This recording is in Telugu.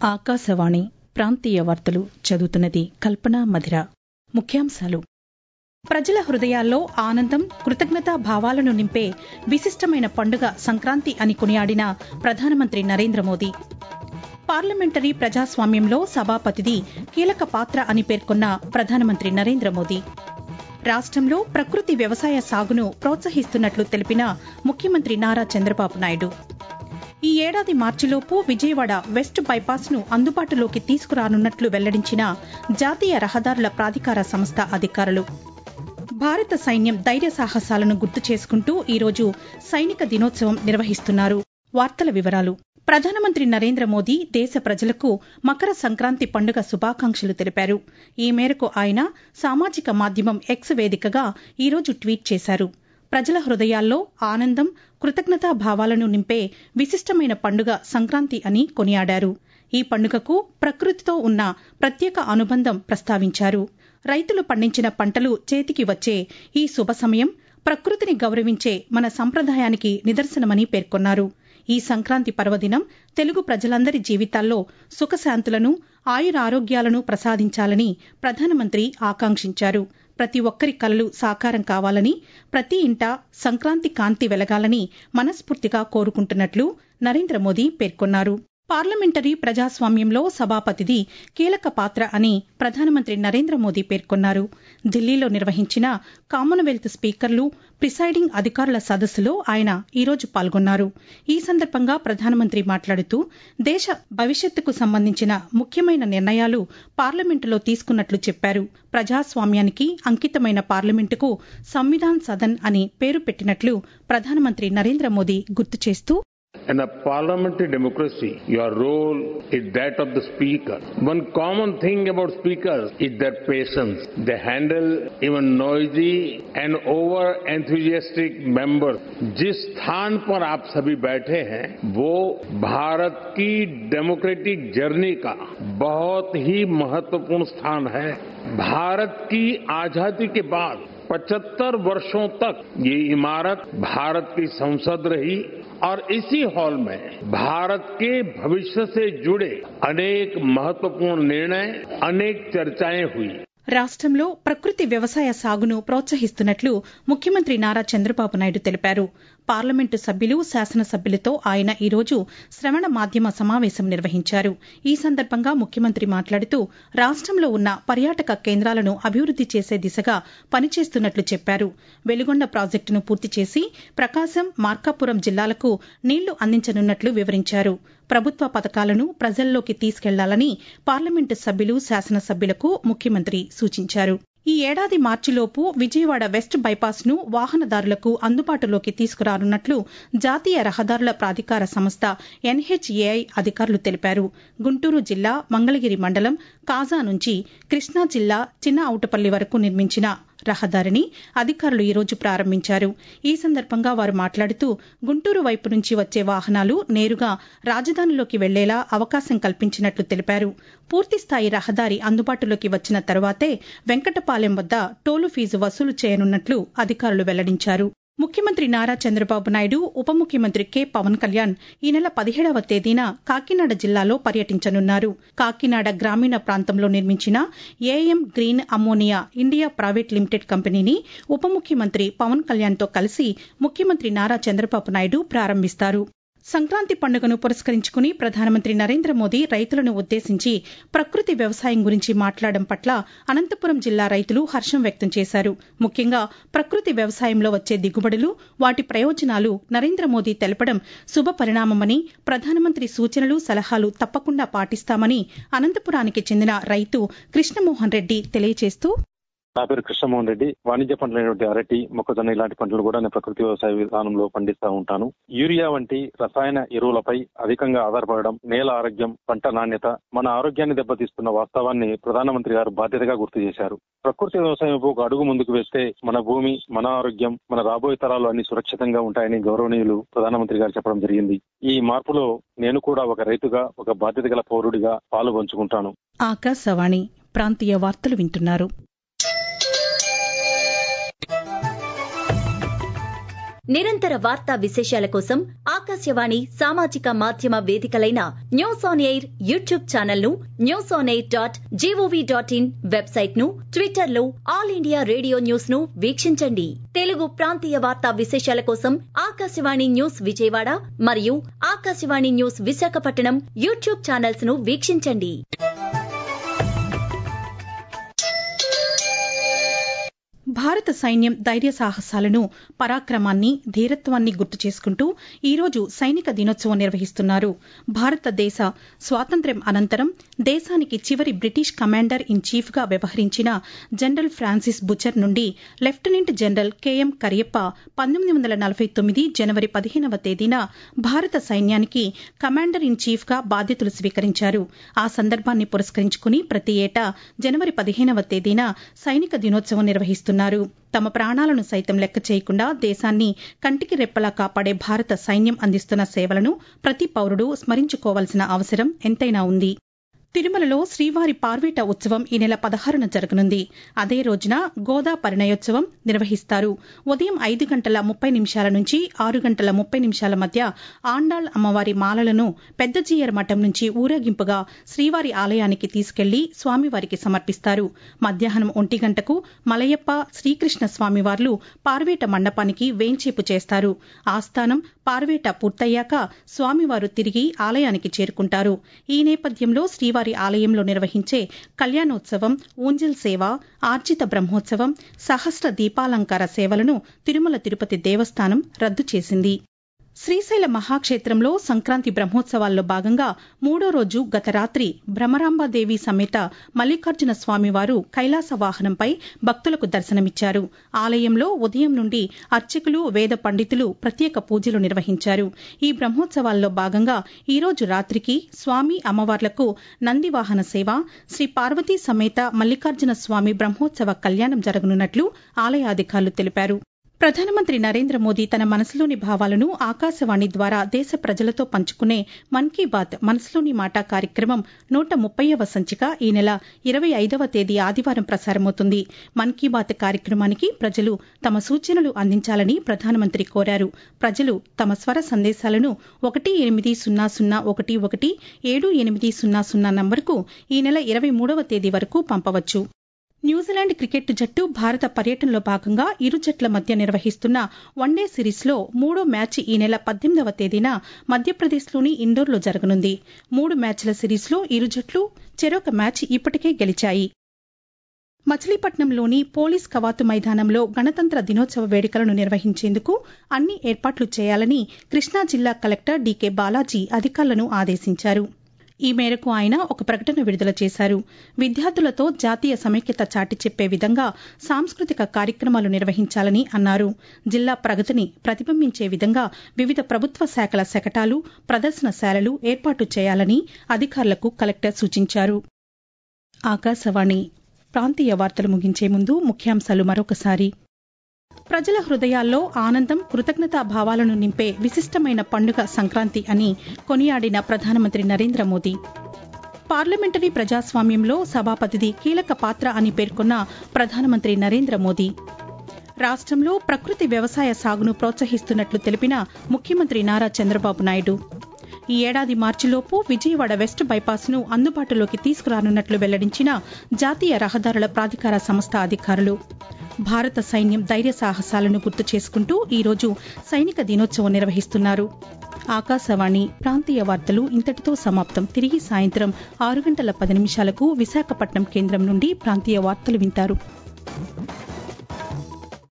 ఆకాశవాణి ప్రాంతీయ వార్తలు చదువుతున్నది కల్పన మధిర ముఖ్యాంశాలు ప్రజల హృదయాల్లో ఆనందం కృతజ్ఞతా భావాలను నింపే విశిష్టమైన పండుగ సంక్రాంతి అని కొనియాడిన ప్రధానమంత్రి నరేంద్ర మోదీ పార్లమెంటరీ ప్రజాస్వామ్యంలో సభాపతిది కీలక పాత్ర అని పేర్కొన్న ప్రధానమంత్రి నరేంద్ర మోదీ రాష్టంలో ప్రకృతి వ్యవసాయ సాగును ప్రోత్సహిస్తున్నట్లు తెలిపిన ముఖ్యమంత్రి నారా చంద్రబాబు నాయుడు ఈ ఏడాది మార్చిలోపు విజయవాడ వెస్ట్ బైపాస్ ను అందుబాటులోకి తీసుకురానున్నట్లు వెల్లడించిన జాతీయ రహదారుల ప్రాధికార సంస్థ అధికారులు భారత సైన్యం ధైర్య సాహసాలను గుర్తు చేసుకుంటూ ఈరోజు సైనిక దినోత్సవం నిర్వహిస్తున్నారు వార్తల వివరాలు ప్రధానమంత్రి నరేంద్ర మోదీ దేశ ప్రజలకు మకర సంక్రాంతి పండుగ శుభాకాంక్షలు తెలిపారు ఈ మేరకు ఆయన సామాజిక మాధ్యమం ఎక్స్ వేదికగా ఈరోజు ట్వీట్ చేశారు ప్రజల హృదయాల్లో ఆనందం కృతజ్ఞతా భావాలను నింపే విశిష్టమైన పండుగ సంక్రాంతి అని కొనియాడారు ఈ పండుగకు ప్రకృతితో ఉన్న ప్రత్యేక అనుబంధం ప్రస్తావించారు రైతులు పండించిన పంటలు చేతికి వచ్చే ఈ శుభ సమయం ప్రకృతిని గౌరవించే మన సంప్రదాయానికి నిదర్శనమని పేర్కొన్నారు ఈ సంక్రాంతి పర్వదినం తెలుగు ప్రజలందరి జీవితాల్లో సుఖశాంతులను ఆయురారోగ్యాలను ప్రసాదించాలని ప్రధానమంత్రి ఆకాంక్షించారు ప్రతి ఒక్కరి కలలు సాకారం కావాలని ప్రతి ఇంట సంక్రాంతి కాంతి వెలగాలని మనస్ఫూర్తిగా కోరుకుంటున్నట్లు నరేంద్ర మోదీ పేర్కొన్నారు పార్లమెంటరీ ప్రజాస్వామ్యంలో సభాపతిది కీలక పాత్ర అని ప్రధానమంత్రి నరేంద్ర మోదీ పేర్కొన్నారు ఢిల్లీలో నిర్వహించిన కామన్వెల్త్ స్పీకర్లు ప్రిసైడింగ్ అధికారుల సదస్సులో ఆయన ఈరోజు పాల్గొన్నారు ఈ సందర్భంగా ప్రధానమంత్రి మాట్లాడుతూ దేశ భవిష్యత్తుకు సంబంధించిన ముఖ్యమైన నిర్ణయాలు పార్లమెంటులో తీసుకున్నట్లు చెప్పారు ప్రజాస్వామ్యానికి అంకితమైన పార్లమెంటుకు సంవిధాన్ సదన్ అని పేరు పెట్టినట్లు ప్రధానమంత్రి నరేంద్ర మోదీ గుర్తు చేస్తూ In a parliamentary democracy, your role is that of the speaker. One common thing about speakers is their patience. They handle even noisy and over enthusiastic members. जिस स्थान पर आप सभी बैठे हैं वो भारत की डेमोक्रेटिक जर्नी का बहुत ही महत्वपूर्ण स्थान है भारत की आजादी के बाद 75 वर्षों तक ये इमारत भारत की संसद रही और इसी हॉल में भारत के भविष्य से जुड़े अनेक महत्वपूर्ण निर्णय अनेक चर्चाएं हुई రాష్టంలో ప్రకృతి వ్యవసాయ సాగును ప్రోత్సహిస్తున్నట్లు ముఖ్యమంత్రి నారా చంద్రబాబు నాయుడు తెలిపారు పార్లమెంటు సభ్యులు శాసనసభ్యులతో ఆయన ఈరోజు శ్రవణ మాధ్యమ సమావేశం నిర్వహించారు ఈ సందర్భంగా ముఖ్యమంత్రి మాట్లాడుతూ రాష్టంలో ఉన్న పర్యాటక కేంద్రాలను అభివృద్ది చేసే దిశగా పనిచేస్తున్నట్లు చెప్పారు వెలుగొండ ప్రాజెక్టును పూర్తి చేసి ప్రకాశం మార్కాపురం జిల్లాలకు నీళ్లు అందించనున్నట్లు వివరించారు ప్రభుత్వ పథకాలను ప్రజల్లోకి తీసుకెళ్లాలని పార్లమెంటు సభ్యులు శాసనసభ్యులకు ముఖ్యమంత్రి సూచించారు ఈ ఏడాది మార్చిలోపు విజయవాడ వెస్ట్ బైపాస్ ను వాహనదారులకు అందుబాటులోకి తీసుకురానున్నట్లు జాతీయ రహదారుల ప్రాధికార సంస్థ ఎన్హెచ్ఏఐ అధికారులు తెలిపారు గుంటూరు జిల్లా మంగళగిరి మండలం కాజా నుంచి కృష్ణా జిల్లా చిన్న ఔటపల్లి వరకు నిర్మించిన రహదారిని అధికారులు ఈరోజు ప్రారంభించారు ఈ సందర్భంగా వారు మాట్లాడుతూ గుంటూరు వైపు నుంచి వచ్చే వాహనాలు నేరుగా రాజధానిలోకి వెళ్లేలా అవకాశం కల్పించినట్లు తెలిపారు పూర్తిస్థాయి రహదారి అందుబాటులోకి వచ్చిన తరువాతే వెంకటపాలెం వద్ద టోలు ఫీజు వసూలు చేయనున్నట్లు అధికారులు వెల్లడించారు ముఖ్యమంత్రి నారా చంద్రబాబు నాయుడు ఉప ముఖ్యమంత్రి కె పవన్ కళ్యాణ్ ఈ నెల పదిహేడవ తేదీన కాకినాడ జిల్లాలో పర్యటించనున్నారు కాకినాడ గ్రామీణ ప్రాంతంలో నిర్మించిన AM green ammonia India private limited కంపెనీని ఉప ముఖ్యమంత్రి పవన్ కళ్యాణ్తో కలిసి ముఖ్యమంత్రి నారా చంద్రబాబు నాయుడు ప్రారంభిస్తారు సంక్రాంతి పండుగను పురస్కరించుకుని ప్రధానమంత్రి నరేంద్ర మోదీ రైతులను ఉద్దేశించి ప్రకృతి వ్యవసాయం గురించి మాట్లాడడం పట్ల అనంతపురం జిల్లా రైతులు హర్షం వ్యక్తం చేశారు ముఖ్యంగా ప్రకృతి వ్యవసాయంలో వచ్చే దిగుబడులు వాటి ప్రయోజనాలు నరేంద్ర మోదీ తెలపడం శుభ పరిణామమని ప్రధానమంత్రి సూచనలు సలహాలు తప్పకుండా పాటిస్తామని అనంతపురానికి చెందిన రైతు కృష్ణమోహన్ రెడ్డి తెలియజేస్తూ నా పేరు కృష్ణమోహన్ రెడ్డి వాణిజ్య పంటలైనటువంటి అరటి మొక్కజొన్న ఇలాంటి పంటలు కూడా నేను ప్రకృతి వ్యవసాయ విధానంలో పండిస్తూ ఉంటాను యూరియా వంటి రసాయన ఎరువులపై అధికంగా ఆధారపడడం నేల ఆరోగ్యం పంట నాణ్యత మన ఆరోగ్యాన్ని దెబ్బతీస్తున్న వాస్తవాన్ని ప్రధానమంత్రి గారు బాధ్యతగా గుర్తు చేశారు ప్రకృతి వ్యవసాయం ఒక అడుగు ముందుకు వేస్తే మన భూమి మన ఆరోగ్యం మన రాబోయే తరాలు అన్ని సురక్షితంగా ఉంటాయని గౌరవనీయులు ప్రధానమంత్రి గారు చెప్పడం జరిగింది ఈ మార్పులో నేను కూడా ఒక రైతుగా ఒక బాధ్యత గల పౌరుడిగా పాలు పంచుకుంటాను ఆకాశవాణి ప్రాంతీయ వార్తలు వింటున్నారు నిరంతర వార్తా విశేషాల కోసం ఆకాశవాణి సామాజిక మాధ్యమ వేదికలైన news on air YouTube channel ను news on air dot GOV dot in website ను ట్విట్టర్ లో ఆల్ ఇండియా రేడియో న్యూస్ ను వీక్షించండి తెలుగు ప్రాంతీయ వార్తా విశేషాల కోసం ఆకాశవాణి న్యూస్ విజయవాడ మరియు Akashvani news Visakhapatnam YouTube channels ను వీక్షించండి భారత సైన్యం ధైర్య సాహసాలను పరాక్రమాన్ని ధీరత్వాన్ని గుర్తు చేసుకుంటూ ఈరోజు సైనిక దినోత్సవం నిర్వహిస్తున్నారు భారతదేశ స్వాతంత్ర్యం అనంతరం దేశానికి చివరి బ్రిటిష్ కమాండర్ ఇన్ చీఫ్ గా వ్యవహరించిన జనరల్ ఫ్రాన్సిస్ బుచర్ నుండి లెఫ్టినెంట్ జనరల్ కెఎం కరియప్ప పంతొమ్మిది వందల నలభై తొమ్మిది జనవరి పదిహేనవ తేదీన భారత సైన్యానికి కమాండర్ ఇన్ చీఫ్ గా బాధ్యతలు స్వీకరించారు ఆ సందర్భాన్ని పురస్కరించుకుని ప్రతి ఏటా జనవరి పదిహేనవ తేదీన సైనిక దినోత్సవం నిర్వహిస్తున్నారు తమ ప్రాణాలను సైతం లెక్క చేయకుండా దేశాన్ని కంటికి రెప్పలా కాపాడే భారత సైన్యం అందిస్తున్న సేవలను ప్రతి పౌరుడు స్మరించుకోవాల్సిన అవసరం ఎంతైనా ఉంది తిరుమలలో శ్రీవారి పార్వేట ఉత్సవం ఈ నెల పదహారున జరగనుంది అదే రోజున గోదా పరిణయోత్సవం నిర్వహిస్తారు ఉదయం ఐదు గంటల ముప్పై నిమిషాల నుంచి ఆరు గంటల ముప్పై నిమిషాల మధ్య ఆండాళ్ అమ్మవారి మాలలను పెద్దజీయర్ మఠం నుంచి ఊరేగింపుగా శ్రీవారి ఆలయానికి తీసుకెళ్లి స్వామివారికి సమర్పిస్తారు మధ్యాహ్నం ఒంటి గంటకు మలయప్ప శ్రీకృష్ణ స్వామివార్లు పార్వేట మండపానికి వేంచేపు చేస్తారు ఆస్థానం పార్వేట పూర్తయ్యాక స్వామివారు తిరిగి ఆలయానికి చేరుకుంటారు ఈ నేపథ్యంలో శ్రీవారి ఆలయంలో నిర్వహించే కళ్యాణోత్సవం ఊంజల్ సేవ ఆర్జిత బ్రహ్మోత్సవం సహస్ర దీపాలంకార సేవలను తిరుమల తిరుపతి దేవస్థానం రద్దు చేసింది శ్రీశైల మహాక్షేత్రంలో సంక్రాంతి బ్రహ్మోత్సవాల్లో భాగంగా మూడో రోజు గత రాత్రి భ్రమరాంబాదేవి సమేత మల్లికార్జున స్వామివారు కైలాస వాహనంపై భక్తులకు దర్శనమిచ్చారు ఆలయంలో ఉదయం నుండి అర్చకులు వేద పండితులు ప్రత్యేక పూజలు నిర్వహించారు ఈ బ్రహ్మోత్సవాల్లో భాగంగా ఈ రోజు రాత్రికి స్వామి అమ్మవార్లకు నంది వాహన సేవ శ్రీ పార్వతీ సమేత మల్లికార్జున స్వామి బ్రహ్మోత్సవ కళ్యాణం జరగనున్నట్లు ఆలయ అధికారులు తెలిపారు ప్రధానమంత్రి నరేంద్ర మోదీ తన మనసులోని భావాలను ఆకాశవాణి ద్వారా దేశ ప్రజలతో పంచుకునే మన్ కీ బాత్ మనసులోని మాట కార్యక్రమం నూట ముప్పైవ సంచిక ఈ నెల ఇరవై ఐదవ తేదీ ఆదివారం ప్రసారమవుతుంది మన్ కీ బాత్ కార్యక్రమానికి ప్రజలు తమ సూచనలు అందించాలని ప్రధానమంత్రి కోరారు ప్రజలు తమ స్వర సందేశాలను ఒకటి ఎనిమిది సున్నా సున్నా ఒకటి ఒకటి ఏడు ఎనిమిది సున్నా సున్నా నంబర్కు ఈ నెల ఇరవై మూడవ తేదీ వరకు పంపవచ్చు న్యూజిలాండ్ క్రికెట్ జట్టు భారత పర్యటనలో భాగంగా ఇరు జట్ల మధ్య నిర్వహిస్తున్న వన్డే సిరీస్లో మూడో మ్యాచ్ ఈ నెల పద్దెనిమిదవ తేదీన మధ్యప్రదేశ్లోని ఇండోర్లో జరగనుంది మూడు మ్యాచ్ల సిరీస్లో ఇరు జట్లు చెరొక మ్యాచ్ ఇప్పటికే గెలిచాయి మచిలీపట్నంలోని పోలీస్ కవాతు మైదానంలో గణతంత్ర దినోత్సవ వేడుకలను నిర్వహించేందుకు అన్ని ఏర్పాట్లు చేయాలని కృష్ణా జిల్లా కలెక్టర్ డీకే బాలాజీ అధికారులను ఆదేశించారు ఈ మేరకు ఆయన ఒక ప్రకటన విడుదల చేశారు విద్యార్థులతో జాతీయ సమైక్యత చాటి చెప్పే విధంగా సాంస్కృతిక కార్యక్రమాలు నిర్వహించాలని అన్నారు జిల్లా ప్రగతిని ప్రతిబింబించే విధంగా వివిధ ప్రభుత్వ శాఖల శకటాలు ప్రదర్శనశాలలు ఏర్పాటు చేయాలని అధికారులకు కలెక్టర్ సూచించారు ఆకాశవాణి ప్రాంతీయ వార్తలు ముగించే ముందు ముఖ్యాంశాలు మరొకసారి ప్రజల హృదయాల్లో ఆనందం కృతజ్ఞతా భావాలను నింపే విశిష్టమైన పండుగ సంక్రాంతి అని కొనియాడిన ప్రధానమంత్రి నరేంద్ర మోదీ పార్లమెంటరీ ప్రజాస్వామ్యంలో సభాపతిది కీలక పాత్ర అని పేర్కొన్న ప్రధానమంత్రి నరేంద్ర మోదీ రాష్ట్రంలో ప్రకృతి వ్యవసాయ సాగును ప్రోత్సహిస్తున్నట్లు తెలిపిన ముఖ్యమంత్రి నారా చంద్రబాబు నాయుడు ఈ ఏడాది మార్చిలోపు విజయవాడ వెస్ట్ బైపాస్ ను అందుబాటులోకి తీసుకురానున్నట్లు వెల్లడించిన జాతీయ రహదారుల ప్రాధికార సంస్థ అధికారులు భారత సైన్యం ధైర్య సాహసాలను గుర్తు చేసుకుంటూ ఈరోజు సైనిక దినోత్సవం నిర్వహిస్తున్నారు ఆకాశవాణి ప్రాంతీయ వార్తలు ఇంతటితో సమాప్తం తిరిగి సాయంత్రం ఆరు గంటల పది నిమిషాలకు విశాఖపట్నం కేంద్రం నుండి ప్రాంతీయ వార్తలు వింటారు